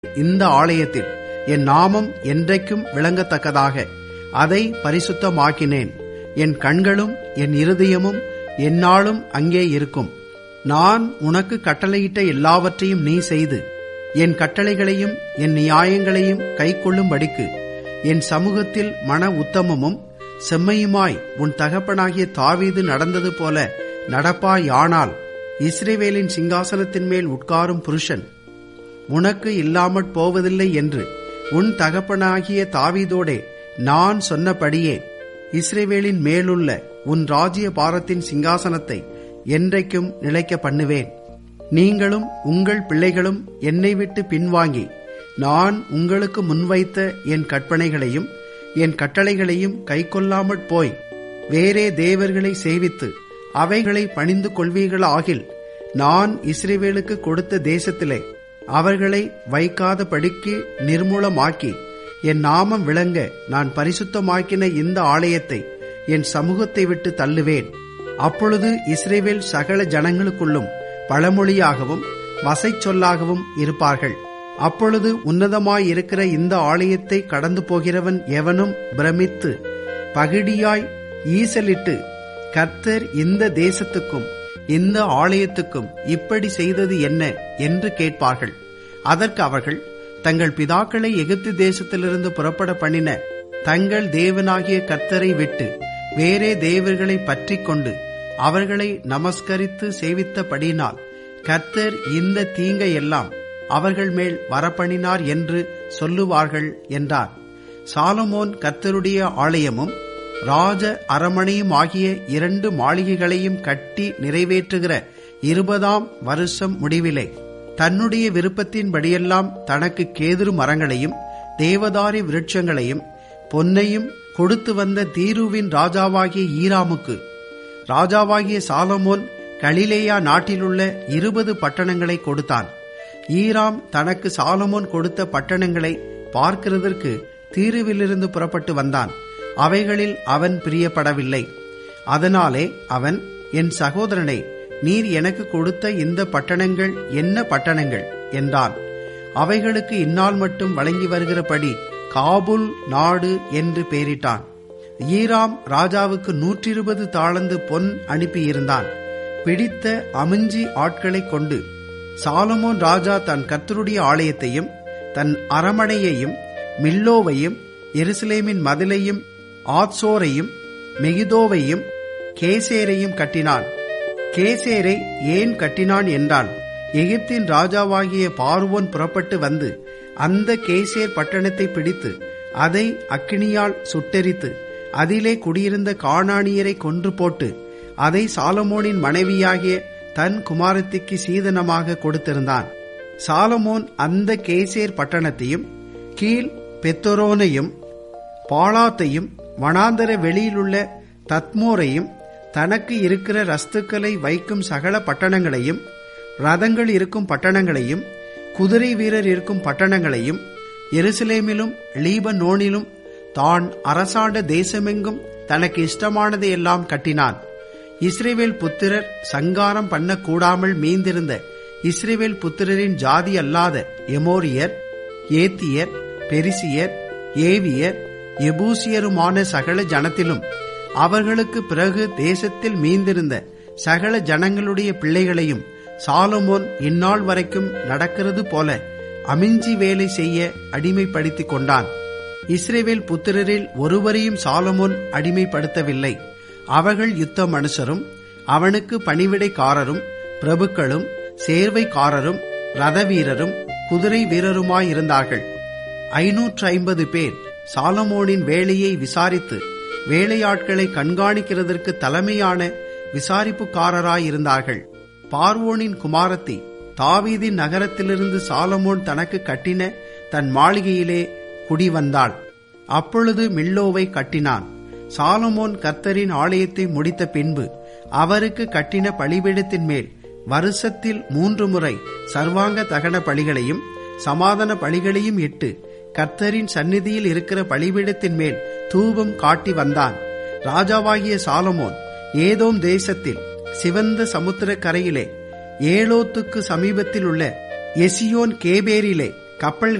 இந்த ஆலயத்தில் என் நாமம் என்றைக்கும் விளங்கத்தக்கதாக அதை பரிசுத்தமாக்கினேன் என் கண்களும் என் இருதயமும் எந்நாளும் அங்கே இருக்கும் நான் உனக்கு கட்டளையிட்ட எல்லாவற்றையும் நீ செய்து என் கட்டளைகளையும் என் நியாயங்களையும் கைக்கொள்ளும்படிக்கு என் சமூகத்தில் மன உத்தமமும் செம்மையுமாய் உன் தகப்பனாகிய தாவீது நடந்தது போல நடப்பாயானால் இஸ்ரேவேலின் சிங்காசனத்தின் மேல் உட்காரும் புருஷன் உனக்கு இல்லாமற் போவதில்லை என்று உன் தகப்பனாகிய தாவீதோடே நான் சொன்னபடியே இஸ்ரேவேலின் மேலுள்ள உன் ராஜ்ய பாரத்தின் சிங்காசனத்தை என்றைக்கும் நிலைக்க பண்ணுவேன் நீங்களும் உங்கள் பிள்ளைகளும் என்னை விட்டு பின்வாங்கி நான் உங்களுக்கு முன்வைத்த என் கற்பனைகளையும் என் கட்டளைகளையும் கைக்கொள்ளாமற் போய் வேறே தேவர்களை சேவித்து அவைகளை பணிந்து கொள்வீர்களாகில் நான் இஸ்ரேவேலுக்கு கொடுத்த தேசத்திலே அவர்களை வைக்காதபடிக்கு நிர்மூலமாக்கி என் நாமம் விளங்க நான் பரிசுத்தமாக்கின இந்த ஆலயத்தை என் சமூகத்தை விட்டு தள்ளுவேன் அப்பொழுது இஸ்ரேவேல் சகல ஜனங்களுக்குள்ளும் பழமொழியாகவும் வசை சொல்லாகவும் இருப்பார்கள் அப்பொழுது உன்னதமாயிருக்கிற இந்த ஆலயத்தை கடந்து போகிறவன் எவனும் பிரமித்து பகிடியாய் ஈசலிட்டு கர்த்தர் இந்த தேசத்துக்கும் இந்த ஆலயத்துக்கும் இப்படி செய்தது என்ன என்று கேட்பார்கள் அதற்கு அவர்கள் தங்கள் பிதாக்களை எகிப்து தேசத்திலிருந்து புறப்பட பண்ணின தங்கள் தேவனாகிய கர்த்தரை விட்டு வேறே தேவர்களை பற்றி கொண்டு அவர்களை நமஸ்கரித்து சேவித்தபடினால் கர்த்தர் இந்த தீங்கை எல்லாம் அவர்கள் மேல் வரப்பண்ணினார் என்று சொல்லுவார்கள் என்றார் சாலமோன் கர்த்தருடைய ஆலயமும் ராஜ அரமனையும் ஆகிய இரண்டு மாளிகைகளையும் கட்டி நிறைவேற்றுகிற இருபதாம் வருஷம் முடிவிலே தன்னுடைய விருப்பத்தின்படியெல்லாம் தனக்கு கேதுரு மரங்களையும் தேவதாரி விருட்சங்களையும் பொன்னையும் கொடுத்து வந்த தீருவின் ராஜாவாகிய ஈராமுக்கு ராஜாவாகிய சாலமோன் கலிலேயா நாட்டிலுள்ள இருபது பட்டணங்களை கொடுத்தான் ஈராம் தனக்கு சாலமோன் கொடுத்த பட்டணங்களை பார்க்கிறதற்கு தீருவிலிருந்து புறப்பட்டு வந்தான் அவைகளில் அவன் பிரியப்படவில்லை அதனாலே அவன் என் சகோதரனை நீர் எனக்கு கொடுத்த இந்த பட்டணங்கள் என்ன பட்டணங்கள் என்றான் அவைகளுக்கு இந்நாள் மட்டும் வழங்கி வருகிறபடி காபுல் நாடு என்று பெயரிட்டான் ஈராம் ராஜாவுக்கு நூற்றி இருபது தாளந்து பொன் அனுப்பியிருந்தான் பிடித்த அமிஞ்சி ஆட்களை கொண்டு சாலமோன் ராஜா தன் கர்த்தருடைய ஆலயத்தையும் தன் அரமனையையும் மில்லோவையும் எருசலேமின் மதிலையும் ஆத்சோரையும் மெகிதோவையும் கேசேரையும் கட்டினான் கேசேரை ஏன் கட்டினான் என்றால் எகிப்தின் ராஜாவாகிய பார்வோன் புறப்பட்டு வந்து அந்த கேசேர் பட்டணத்தை பிடித்து அதை அக்கினியால் சுட்டெரித்து அதிலே குடியிருந்த காணானியரை கொன்று போட்டு அதை சாலமோனின் மனைவியாகிய தன் குமாரத்திக்கு சீதனமாக கொடுத்திருந்தான் சாலமோன் அந்த கேசேர் பட்டணத்தையும் கீழ் பெத்தொரோனையும் பாலாத்தையும் வனாந்தர வெளியிலுள்ள தத்மோரையும் தனக்கு இருக்கிற ரஸ்துக்களை வைக்கும் சகல பட்டணங்களையும் ரதங்கள் இருக்கும் பட்டணங்களையும் குதிரை வீரர் இருக்கும் பட்டணங்களையும் எருசலேமிலும் லீபனோனிலும் தான் அரசாண்ட தேசமெங்கும் தனக்கு இஷ்டமானதை எல்லாம் கட்டினான் இஸ்ரேவேல் புத்திரர் சங்காரம் பண்ணக்கூடாமல் மீந்திருந்த இஸ்ரேவேல் புத்திரரின் ஜாதி அல்லாத எமோரியர் ஏத்தியர் பெரிசியர் ஏவியர் எபூசியருமான சகல ஜனத்திலும் அவர்களுக்கு பிறகு தேசத்தில் மீந்திருந்த சகல ஜனங்களுடைய பிள்ளைகளையும் சாலமோன் இந்நாள் வரைக்கும் நடக்கிறது போல அமிஞ்சி வேலை செய்ய அடிமைப்படுத்திக் கொண்டான் இஸ்ரேவேல் புத்திரரில் ஒருவரையும் சாலமோன் அடிமைப்படுத்தவில்லை அவர்கள் யுத்த மனுஷரும் அவனுக்கு பணிவிடைக்காரரும் பிரபுக்களும் சேர்வைக்காரரும் ரதவீரரும் குதிரை வீரருமாயிருந்தார்கள் ஐநூற்று ஐம்பது பேர் சாலமோனின் வேலையை விசாரித்து வேலையாட்களை கண்காணிக்கிறதற்கு தலைமையான விசாரிப்புக்காரராயிருந்தார்கள் பார்வோனின் குமாரத்தி தாவீதின் நகரத்திலிருந்து சாலமோன் தனக்கு கட்டின தன் மாளிகையிலே குடிவந்தாள் அப்பொழுது மில்லோவை கட்டினான் சாலமோன் கர்த்தரின் ஆலயத்தை முடித்த பின்பு அவருக்கு கட்டின பலிபீடத்தின் மேல் வருஷத்தில் மூன்று முறை சர்வாங்க தகன பலிகளையும் சமாதான பலிகளையும் இட்டு கர்த்தரின் சந்நிதியில் இருக்கிற பலிபீடத்தின் மேல் தூபம் காட்டி வந்தான் ராஜாவாகிய சாலமோன் ஏதோம் தேசத்தில் சிவந்த சமுத்திர கரையிலே ஏலோத்துக்கு சமீபத்தில் உள்ள எசியோன் கேபேரிலே கப்பல்